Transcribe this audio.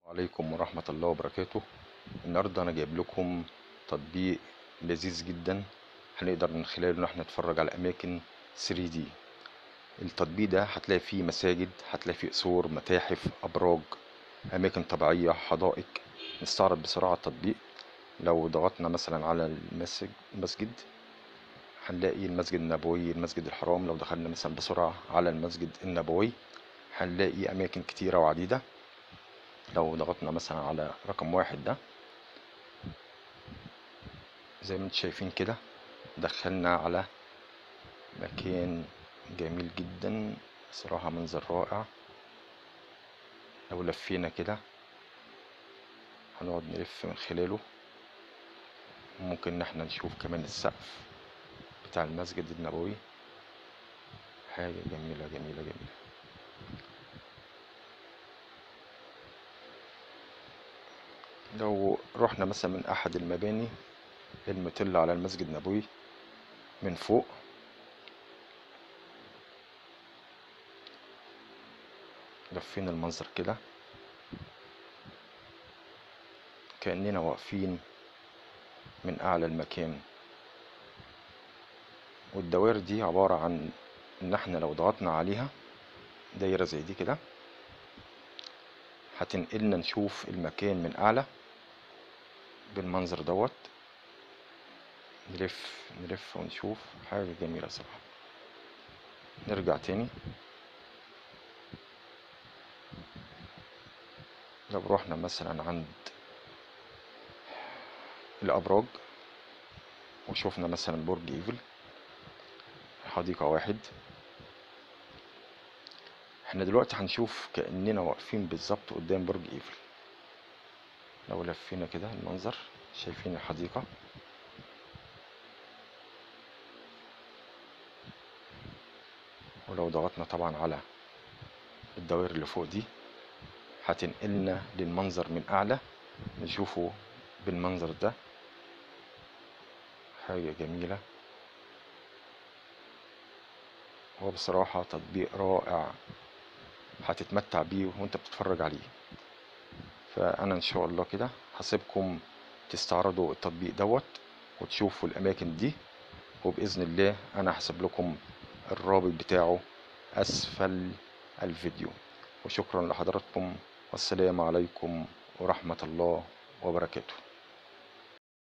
عليكم ورحمة الله وبركاته النهاردة أنا جايب لكم تطبيق لذيذ جدا هنقدر من خلاله إن احنا نتفرج على أماكن 3D التطبيق ده هتلاقي فيه مساجد هتلاقي فيه قصور متاحف أبراج أماكن طبيعية حدائق نستعرض بسرعة التطبيق لو ضغطنا مثلا على المسجد المسجد هنلاقي المسجد النبوي المسجد الحرام لو دخلنا مثلا بسرعة على المسجد النبوي هنلاقي أماكن كتيرة وعديدة لو ضغطنا مثلا على رقم واحد ده زي ما انتم شايفين كده دخلنا على مكان جميل جدا صراحة منظر رائع لو لفينا كده هنقعد نلف من خلاله ممكن ان احنا نشوف كمان السقف بتاع المسجد النبوي حاجة جميلة جميلة جميلة لو رحنا مثلا من احد المباني المطلة على المسجد النبوي من فوق لفينا المنظر كده كأننا واقفين من أعلى المكان والدوائر دي عبارة عن إن احنا لو ضغطنا عليها دايرة زي دي كده هتنقلنا نشوف المكان من أعلى بالمنظر دوت نلف نلف ونشوف حاجة جميلة صراحة نرجع تاني لو رحنا مثلا عند الأبراج وشوفنا مثلا برج إيفل حديقة واحد احنا دلوقتي هنشوف كأننا واقفين بالظبط قدام برج إيفل لو لفينا كده المنظر شايفين الحديقة ولو ضغطنا طبعا على الدوائر اللي فوق دي هتنقلنا للمنظر من أعلى نشوفه بالمنظر ده حاجة جميلة هو بصراحة تطبيق رائع هتتمتع بيه وانت بتتفرج عليه فأنا إن شاء الله كده هسيبكم تستعرضوا التطبيق دوت وتشوفوا الأماكن دي وبإذن الله أنا هسيب لكم الرابط بتاعه أسفل الفيديو وشكرا لحضراتكم والسلام عليكم ورحمة الله وبركاته